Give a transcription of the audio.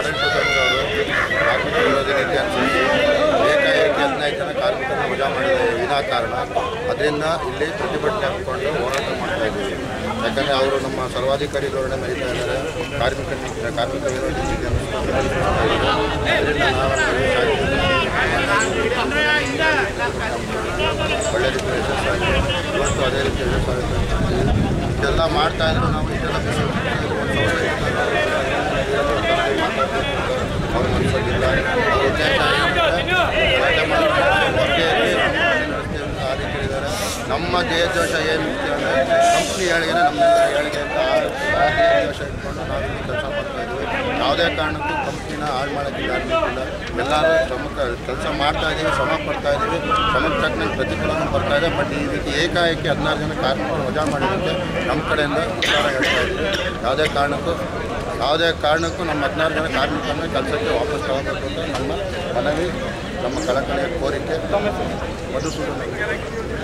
ಆಡಳಿತ ಸಂಘದವರು ಕಾರ್ಮಿಕ ವಿರೋಧಿ ನೀತಿ ಅನುಸರಿಸಿ ಏಕಾಏಕಿ ಹದಿನೈದು ಜನ ಕಾರ್ಮಿಕರನ್ನ ವಜಾ ಮಾಡಿದ ವಿನಾಕಾರಣ ಅದರಿಂದ ಇಲ್ಲಿ ಪ್ರತಿಭಟನೆ ಹಾಕಿಕೊಂಡು ಹೋರಾಟ ಮಾಡ್ತಾ ಇದ್ದೀವಿ ಯಾಕಂದರೆ ಅವರು ನಮ್ಮ ಸರ್ವಾಧಿಕಾರಿ ಧೋರಣೆ ನಡೀತಾ ಇದ್ದಾರೆ ಕಾರ್ಮಿಕ ನೀತಿ ಕಾರ್ಮಿಕ ವಿರೋಧಿ ನೀತಿ ಅನುಸರಿಸಿ ಅದರಿಂದ ನಾವು ಒಳ್ಳೆ ರೀತಿ ಯಶಸ್ಸಾಗಿದೆ ಇವತ್ತು ಅದೇ ರೀತಿ ಯಶಸ್ಸಾಗುತ್ತೆ ಇದೆಲ್ಲ ಮಾಡ್ತಾ ಇದ್ರು ನಾವು ಇದೆಲ್ಲ ಅವ್ರ ಮನಸ್ಸಲ್ಲಿಲ್ಲ ಅವ್ರ ಉದ್ದೇಶ ಏನಿದೆ, ಹೋರಾಟ ಮಾಡೋದು, ಆ ರೀತಿ ಇದ್ದಾರೆ ನಮ್ಮ ದೇಶದೋಷ ಏನು ಅಂದರೆ ಕಂಪ್ನಿ ಏಳಿಗೆ ನಮ್ಮೆಲ್ಲ ಏಳಿಗೆ ಅಂತ ಆ- ಆ ದೇಶದೋಷ ಇಟ್ಕೊಂಡು ನಾವು ಇಲ್ಲಿ ಕೆಲಸ ಮಾಡ್ತಾ ಇದ್ದೀವಿ ಯಾವುದೇ ಕಾರಣಕ್ಕೂ ಕಂಪ್ನಿನ ಹಾಳು ಮಾಡೋಕ್ಕೆ ಕಾರ್ಮಿಕಿಲ್ಲ ಎಲ್ಲರೂ ಶ್ರಮ ಕೆಲಸ ಮಾಡ್ತಾ ಇದ್ದೀವಿ ಶ್ರಮ ಪಡ್ತಾ ಇದ್ದೀವಿ ಶ್ರಮಕ್ಕೆ ತಕ್ಕಂಗೆ ಪ್ರತಿಫಲನೂ ಬರ್ತಾ ಇದೆ ಬಟ್ ಈ ರೀತಿ ಏಕಾಏಕಿ ಹದಿನಾರು ಜನ ಕಾರ್ಮಿಕರು ವಜಾ ಮಾಡಿದ್ದಕ್ಕೆ ನಮ್ಮ ಕಡೆಯಿಂದ ವಿಚಾರ ಹೇಳ್ತಾ ಇದ್ದೀವಿ ಯಾವುದೇ ಕಾರಣಕ್ಕೂ ಯಾವುದೇ ಕಾರಣಕ್ಕೂ ನಮ್ಮ ಹದಿನಾರು ಜನ ಕಾರ್ಮಿಕರನ್ನ ಕೆಲಸಕ್ಕೆ ವಾಪಸ್ ತಗೋಬೇಕು ಅಂತ ನಮ್ಮ ಮನವಿ ನಮ್ಮ ಕಳಕಳಿಯ ಕೋರಿಕೆ ಮಧುಸೂದನ